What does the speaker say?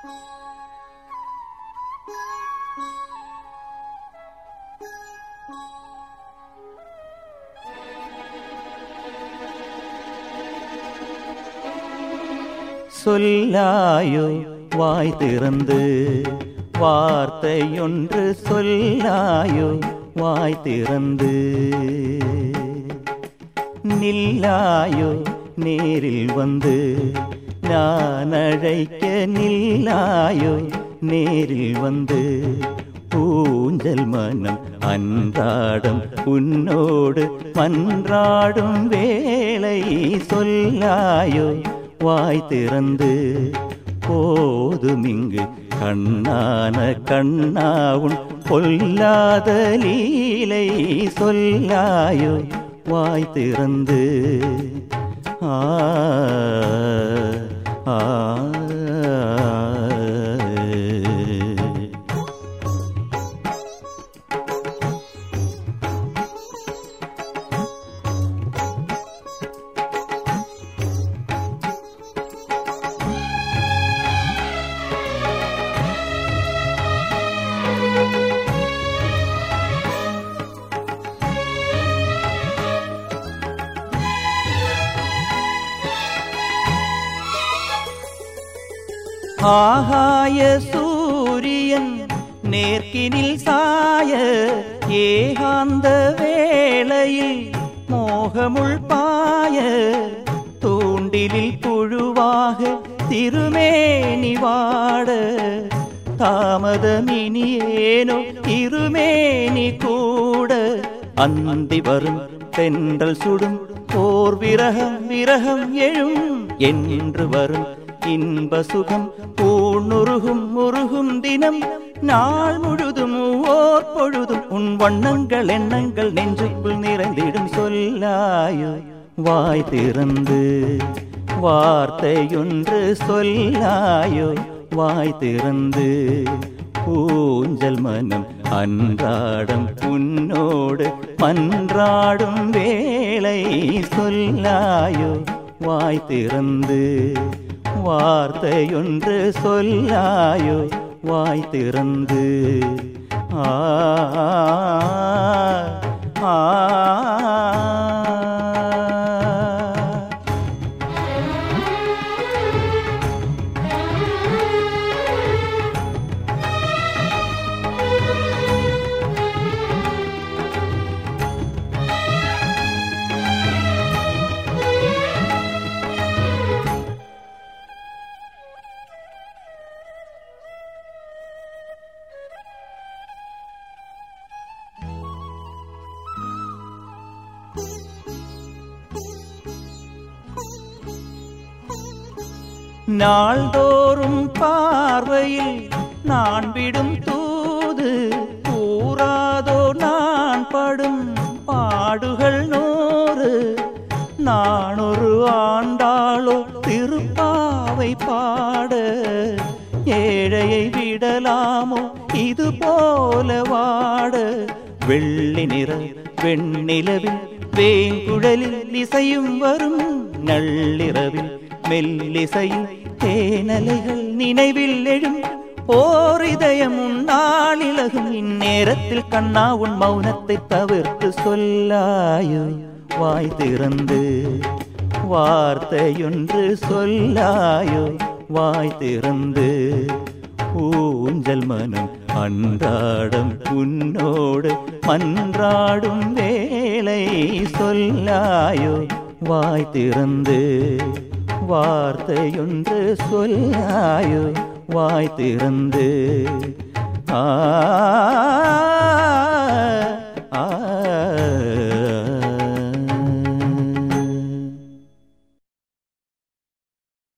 சொல்லாயோ வாய் திறந்து வார்த்தையொன்று சொல்லாயோ வாய் திறந்து நில்லாயோ நேரில் வந்து நான் அழைக்க நில்லாயோ நேரில் வந்து ஊஞ்சல் மனம் அன்றாடம் உன்னோடு மன்றாடும் வேளை சொல்லாயோ வாய் திறந்து போதுமிங்கு கண்ணான கண்ணாவுன் பொல்லாத லீலை சொல்லாயோ வாய் திறந்து ஆ ஆ ஆகாய சூரியன் நேர்க்கினில் சாய ஏகாந்த வேளையில் மோகமுள் பாய தூண்டிலில் புழுவாக திருமேனி வாட தாமதமினி ஏனோ இருமேனி கூட அந்தி வரும் தென்றல் சுடும் போர் விரகம் விரகம் எழும் என்று வரும் இன்ப சுகம் பூணுருகும் முருகும் தினம் நாள் முழுதும் ஓர் பொழுதும் உன் வண்ணங்கள் எண்ணங்கள் நெஞ்சுக்குள் நிறைந்திடும் சொல்லாயோ வாய் திறந்து வார்த்தையொன்று சொல்லாயோ வாய் திறந்து ஊஞ்சல் மனம் அன்றாடம் உன்னோடு மன்றாடும் வேளை சொல்லாயோ வாய் திறந்து வார்த்தையொன்று சொல்லாயோ வாய் திறந்து ஆ ஆ நாள்தோறும் பார்வையில் நான் விடும் தூது கூறாதோ நான் படும் பாடுகள் நூறு நான் ஒரு ஆண்டாளோ திருப்பாவை பாட ஏழையை விடலாமோ இது போல வாட வெள்ளி நிற வெண்ணிலவில் வேங்குழலில் இசையும் வரும் நள்ளிரவில் மெல்லிசையில் தேனலைகள் நினைவில் எழும் ஓர் இதயம் உன்னாளிலகும் இந்நேரத்தில் கண்ணா உன் மௌனத்தை தவிர்த்து சொல்லாயோ வாய் திறந்து வார்த்தையொன்று சொல்லாயோ வாய் திறந்து ஊஞ்சல் மனம் அன்றாடம் உன்னோடு மன்றாடும் வேளை சொல்லாயோ வாய் திறந்து வார்த்தையொன்று சொல்லாயோ வாய் திறந்து ஆ